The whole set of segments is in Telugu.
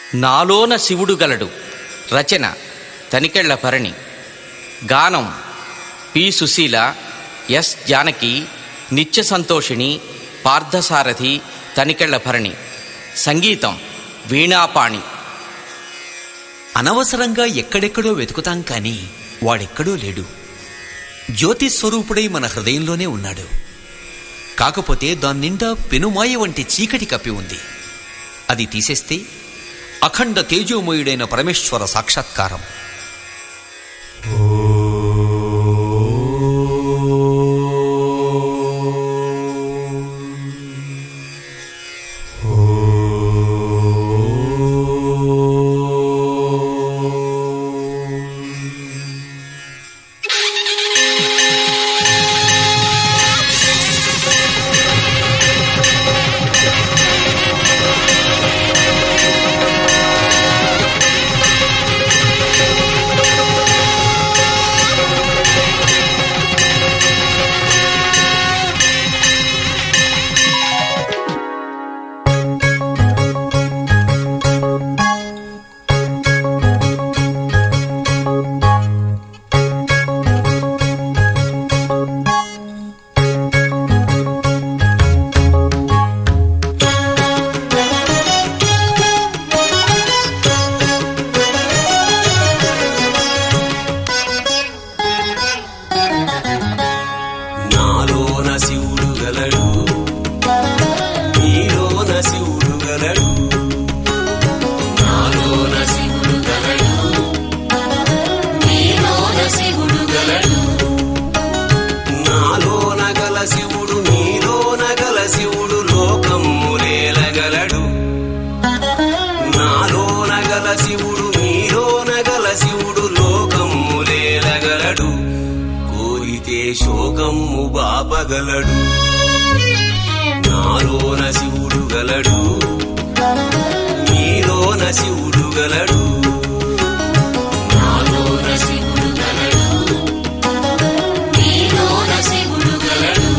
నాలోన శివుడు గలడు రచన తనికెళ్ల భరణి గానం పి సుశీల ఎస్ జానకి నిత్య సంతోషిణి పార్థసారథి తనికెళ్ల భరణి సంగీతం వీణాపాణి అనవసరంగా ఎక్కడెక్కడో వెతుకుతాం కాని వాడెక్కడో లేడు జ్యోతి స్వరూపుడై మన హృదయంలోనే ఉన్నాడు కాకపోతే దాని నిండా పెనుమాయ వంటి చీకటి కప్పి ఉంది అది తీసేస్తే అఖండ తేజోమయుడైన పరమేశ్వర సాక్షాత్కారం నాలోన శివుడు గలడు నీలోన శివుడు గలడు నాలోన శివుడు గలడు నీలోన శివుడు గలడు నాలోన గల శివుడు నీలోన గల శివుడు లోకమ్ములేలగలడు నాలోన గల శివుడు నీలోన గల శివుడు లోకమ్ములేలగలడు కోరితే శోకమ్ము బాపగలడు నాలోన శివుడు గలడు నీలోన శివుడు గలడు నాలోన శివుడు గలడు నీలోన శివుడు గలడు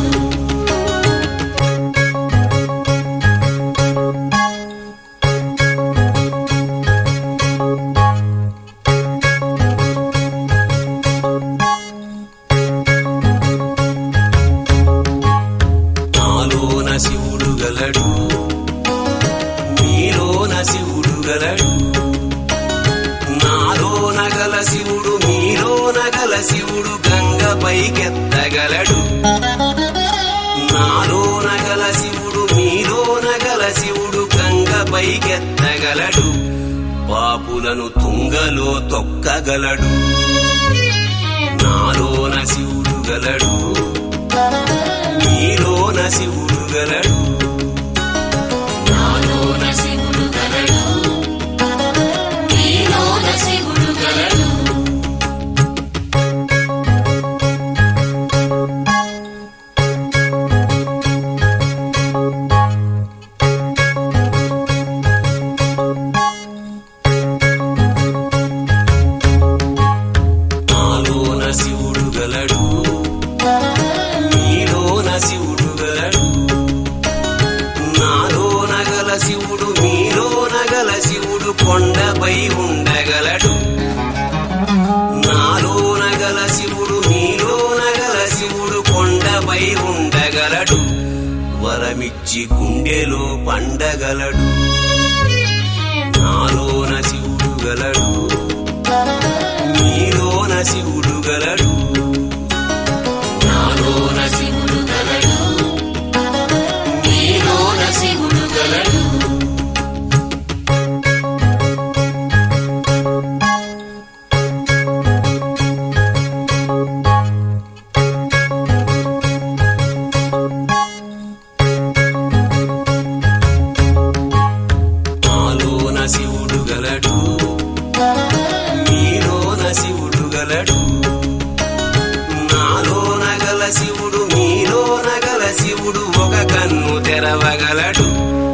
నాలోన శివుడు గలడు నీలోన శివుడు గలడు నాలోన గల శివుడు నీలోన గల శివుడు గంగ పైకెత్తగలడు నాలోన గల శివుడు నీలోన గల శివుడు గంగ పైకెత్తగలడు పాపులను తుంగలో తొక్కగలడు నాలోన శివుడు గలడు నీలోన శివుడు గలడు నాలోన శివుడు గలడు నీలోన శివుడు గలడు నాలోన శివుడు గలడు నీలోన శివుడు గలడు నాలోన గల శివుడు నీలోన గల శివుడు కొండపై ఉండగలడు నాలోన గల శివుడు నీలోన గల శివుడు కొండపై ఉండగలడు వరమిచ్చి గుండెలో పండగలడు నాలోన శివుడు గలడు నీలోన శివుడు గలడు నాలోన శివుడు గలడు నీలోన శివుడు గలడు నాలోన శివుడు గలడు నీలోన శివుడు గలడు నాలోన గల శివుడు నీలోన గల శివుడు ఒక కన్ను తెరవగలడు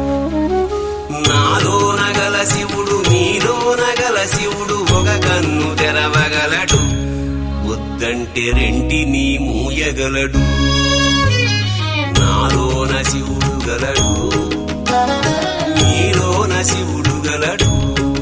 నాలోన గల శివుడు నీలోన గల శివుడు ఒక కన్ను తెరవగలడు వద్దంటే రెంటిని మూయగలడు నాలోన శివుడు గలడు నీలోన శివుడు గలడు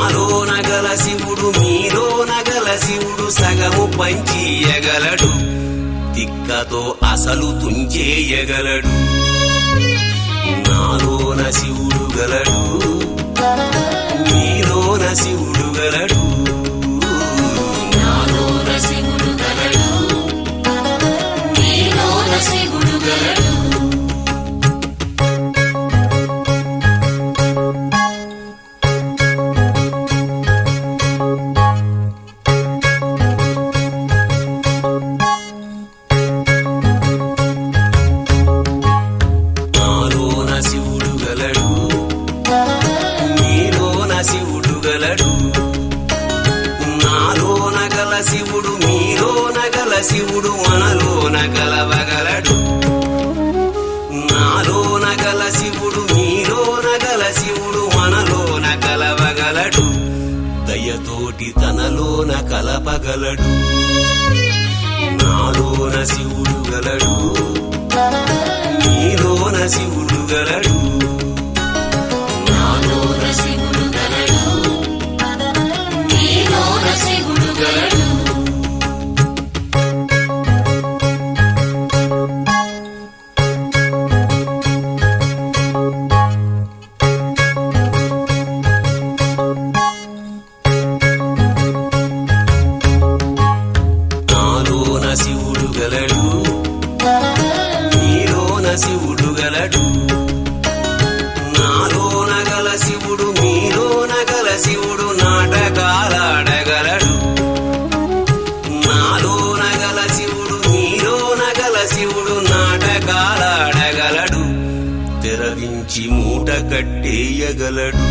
నాలోన గల శివుడు మీలోన గల శివుడు సగము పంచియగలడు తిక్కతో అసలు తుంచేయగలడు నాలోన శివుడు గలడు మీలోన శివుడు గలడు నాలోన శివుడు గలడు నీలోన శివుడు గలడు నాలోన శివుడు గలడు మీలోన శివుడు గలడు నాలోన గల శివుడు మీలోన గల శివుడు మనలోన కలవగలడు నాలోన గల శివుడు మీలోన గల శివుడు మనలోన కలవగలడు దయతోటి తనలోన కలపగలడు నాలోన శివుడు గలడు నీలోన శివుడు గలడు నాలోన శివుడు గలడు నీలోన శివుడు గలడు నాలోన శివుడు గలడు నీలోన శివుడు గలడు నాలోన గల శివుడు మీలోన గల శివుడు నాటకాలాడగలడు నాలోన గల శివుడు మీలోన గల శివుడు నాటకాలాడగలడు తెరవించి మూట కట్టేయగలడు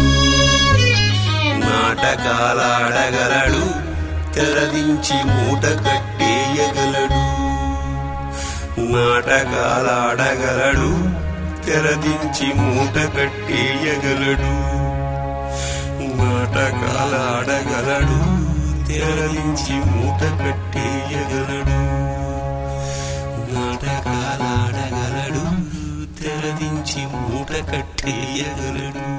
నాటకాలాడగలడు తెరదించి మూట కట్టేయగలడు నాటకాలాడగలడు తెరదించి మూట కట్టేయగలడు నాటకాలాడగలడు తెరదించి మూట కట్టేయగలడు నాటకాలాడగలడు తెరదించి మూట కట్టేయగలడు